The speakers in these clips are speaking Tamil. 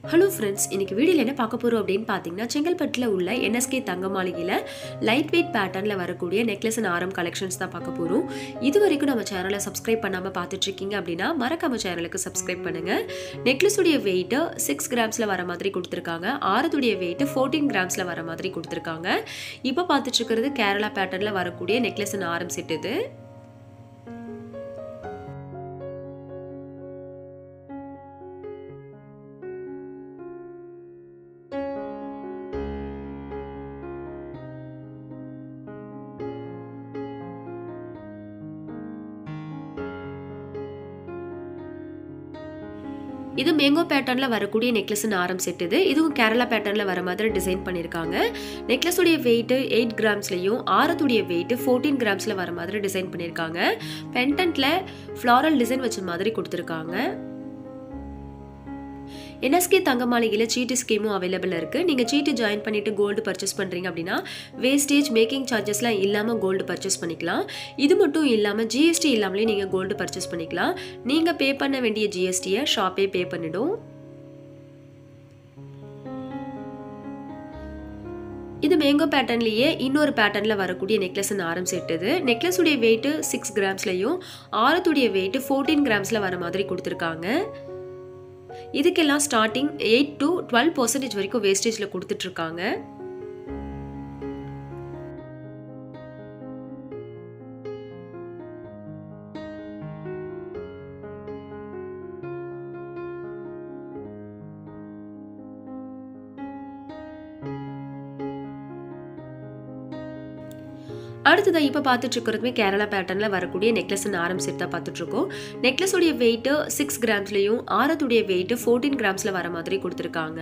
ஹலோ ஃப்ரெண்ட்ஸ் இன்னைக்கு வீடியோவில் என்ன பார்க்க போகிறோம் அப்படின்னு பார்த்தீங்கன்னா செங்கல்பட்டில் உள்ள என்எஸ்கே தங்க மாளிகையில் லைட் வெயிட் பேட்டர்னில் வரக்கூடிய நெக்லஸ் அண்ட் ஆரம் கலெக்ஷன்ஸ் தான் பார்க்க போகிறோம் இது வரைக்கும் நம்ம சேனலை சப்ஸ்கிரைப் பண்ணாமல் பார்த்துட்டு இருக்கீங்க அப்படின்னா மறக்காம சேனலுக்கு சப்ஸ்கிரைப் பண்ணுங்கள் நெக்லஸுடைய வெயிட்டு சிக்ஸ் கிராம்ஸில் வர மாதிரி கொடுத்துருக்காங்க ஆரத்துடைய வெயிட்டு ஃபோர்டீன் கிராம்ஸில் வர மாதிரி கொடுத்துருக்காங்க இப்போ பார்த்துட்டு இருக்கிறது கேரளா பேட்டர்னில் வரக்கூடிய நெக்லஸ் அண்ட் ஆரம் செட் இது இது மேங்கோ பேட்டர்னில் வரக்கூடிய நெக்லஸ் ஆரம் செட் இது இதுவும் கேரளா பேட்டர்னில் வர மாதிரி டிசைன் பண்ணியிருக்காங்க நெக்லஸுடைய வெயிட்டு எயிட் கிராம்ஸ்லையும் ஆரத்துடைய வெயிட்டு ஃபோர்டீன் கிராம்ஸில் வர மாதிரி டிசைன் பண்ணியிருக்காங்க பென்டன்ட்டில் ஃப்ளாரல் டிசைன் வச்ச மாதிரி கொடுத்துருக்காங்க என்எஸ்கே தங்க மாளிகையில் சீட்டு ஸ்கீமும் அவைலபிள் இருக்குது நீங்கள் சீட்டு ஜாயின் பண்ணிவிட்டு கோல்டு பர்ச்சேஸ் பண்ணுறீங்க அப்படின்னா வேஸ்டேஜ் மேக்கிங் சார்ஜஸ்லாம் இல்லாமல் கோல்டு பர்ச்சேஸ் பண்ணிக்கலாம் இது மட்டும் இல்லாமல் ஜிஎஸ்டி இல்லாமலே நீங்கள் கோல்டு பர்ச்சேஸ் பண்ணிக்கலாம் நீங்கள் பே பண்ண வேண்டிய ஜிஎஸ்டியை ஷாப்பே பே பண்ணிடும் இது மேங்கோ பேட்டர்ன்லேயே இன்னொரு பேட்டர்னில் வரக்கூடிய நெக்லஸ் ஆரம் செட் இது நெக்லஸுடைய வெயிட்டு சிக்ஸ் கிராம்ஸ்லையும் ஆரத்துடைய வெயிட்டு ஃபோர்டீன் கிராம்ஸில் வர மாதிரி கொடுத்துருக்காங்க இதுக்கெல்லாம் starting eight to twelve percentage வரைக்கும் வேஸ்டேஜில் கொடுத்துட்ருக்காங்க அடுத்ததாக இப்போ பார்த்துட்டு இருக்கிறதுமே கேரளா பேட்டர்னில் வரக்கூடிய நெக்லஸ் ஆரம் செட் தான் பார்த்துட்ருக்கோம் நெக்லஸுடைய வெயிட்டு சிக்ஸ் கிராம்ஸ்லையும் ஆரத்துடைய வெயிட்டு ஃபோர்டீன் கிராம்ஸில் வர மாதிரி கொடுத்துருக்காங்க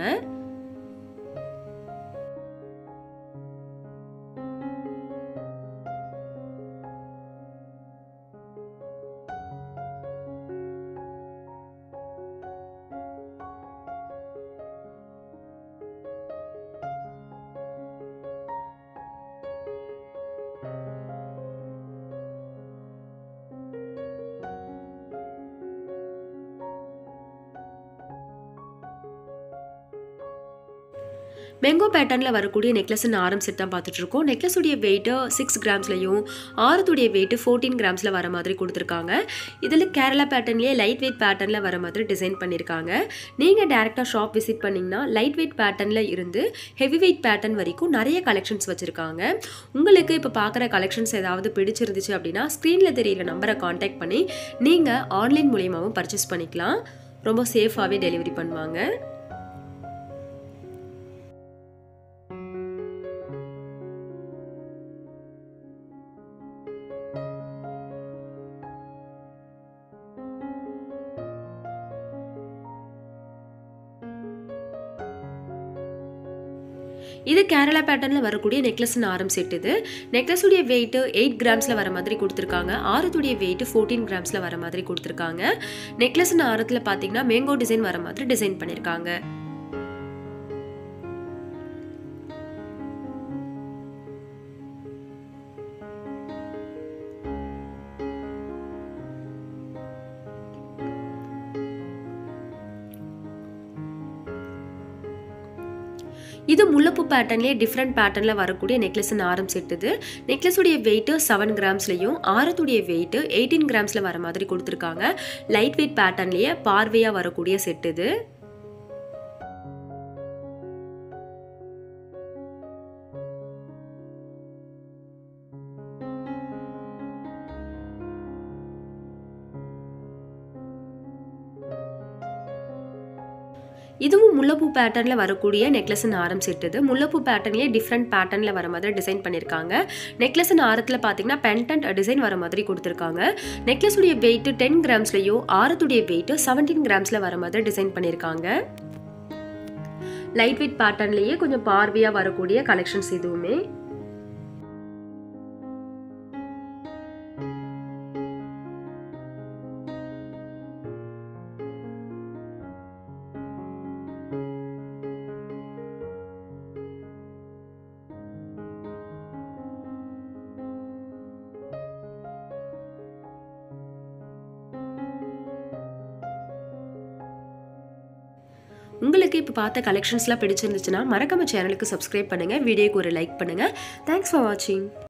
மேங்கோ பேட்டர்னில் வரக்கூடிய நெக்லஸ் ஆரம் செட் தான் பார்த்துட்டு இருக்கோம் நெக்லஸுடைய வெயிட்டு சிக்ஸ் கிராம்ஸ்லையும் ஆரத்துடைய வெயிட்டு ஃபோர்டீன் கிராம்ஸில் வர மாதிரி கொடுத்துருக்காங்க இதில் கேரளா பேட்டர்ன்லேயே லைட் வெயிட் பேட்டர்னில் வர மாதிரி டிசைன் பண்ணியிருக்காங்க நீங்கள் டேரெக்டாக ஷாப் விசிட் பண்ணிங்கன்னா லைட் வெயிட் பேட்டர்னில் இருந்து ஹெவி வெயிட் பேட்டர்ன் வரைக்கும் நிறைய கலெக்ஷன்ஸ் வச்சுருக்காங்க உங்களுக்கு இப்போ பார்க்குற கலெக்ஷன்ஸ் ஏதாவது பிடிச்சிருந்துச்சு அப்படின்னா ஸ்க்ரீனில் தெரியிற நம்பரை காண்டாக்ட் பண்ணி நீங்கள் ஆன்லைன் மூலியமாகவும் பர்ச்சேஸ் பண்ணிக்கலாம் ரொம்ப சேஃபாகவே டெலிவரி பண்ணுவாங்க இது கேரளா பேட்டர்னில் வரக்கூடிய நெக்லஸ் ஆரம் செட் இது நெக்லஸுடைய வெயிட்டு எயிட் கிராம்ஸில் வர மாதிரி கொடுத்துருக்காங்க ஆரத்துடைய வெயிட்டு ஃபோர்டீன் கிராம்ஸில் வர மாதிரி கொடுத்துருக்காங்க நெக்லஸ் ஆரத்தில் பார்த்தீங்கன்னா மேங்கோ டிசைன் வர மாதிரி டிசைன் பண்ணியிருக்காங்க இது முல்லப்பூ பேட்டர்ன்லேயே டிஃப்ரெண்ட் பேட்டர்னில் வரக்கூடிய நெக்லஸ் ஆரம் செட் இது நெக்லஸுடைய வெயிட்டு செவன் கிராம்ஸ்லையும் ஆரத்துடைய வெயிட்டு எயிட்டீன் கிராம்ஸில் வர மாதிரி கொடுத்துருக்காங்க லைட் வெயிட் பேட்டர்ன்லேயே பார்வையாக வரக்கூடிய செட் இது இதுவும் முல்லப்பூ பேட்டர்னில் வரக்கூடிய நெக்லஸ் ஆரம் செட் இது முல்லப்பூ பேட்டர்ன்லேயே டிஃப்ரெண்ட் பேட்டர்னில் வர மாதிரி டிசைன் பண்ணியிருக்காங்க நெக்லஸ் ஆரத்தில் பார்த்தீங்கன்னா பென்டன்ட் டிசைன் வர மாதிரி கொடுத்துருக்காங்க நெக்லஸுடைய வெயிட்டு டென் கிராம்ஸ்லையும் ஆரத்துடைய வெயிட்டு செவன்டீன் கிராம்ஸில் வர மாதிரி டிசைன் பண்ணியிருக்காங்க லைட் வெயிட் பேட்டர்ன்லேயே கொஞ்சம் பார்வையாக வரக்கூடிய கலெக்ஷன்ஸ் இதுவுமே உங்களுக்கு இப்போ பார்த்த கலெக்ஷன்ஸ்லாம் பிடிச்சிருந்துச்சுன்னா மறக்காம சேனலுக்கு சப்ஸ்கிரைப் பண்ணுங்கள் வீடியோக்கு ஒரு லைக் பண்ணுங்கள் தேங்க்ஸ் ஃபார் வாட்சிங்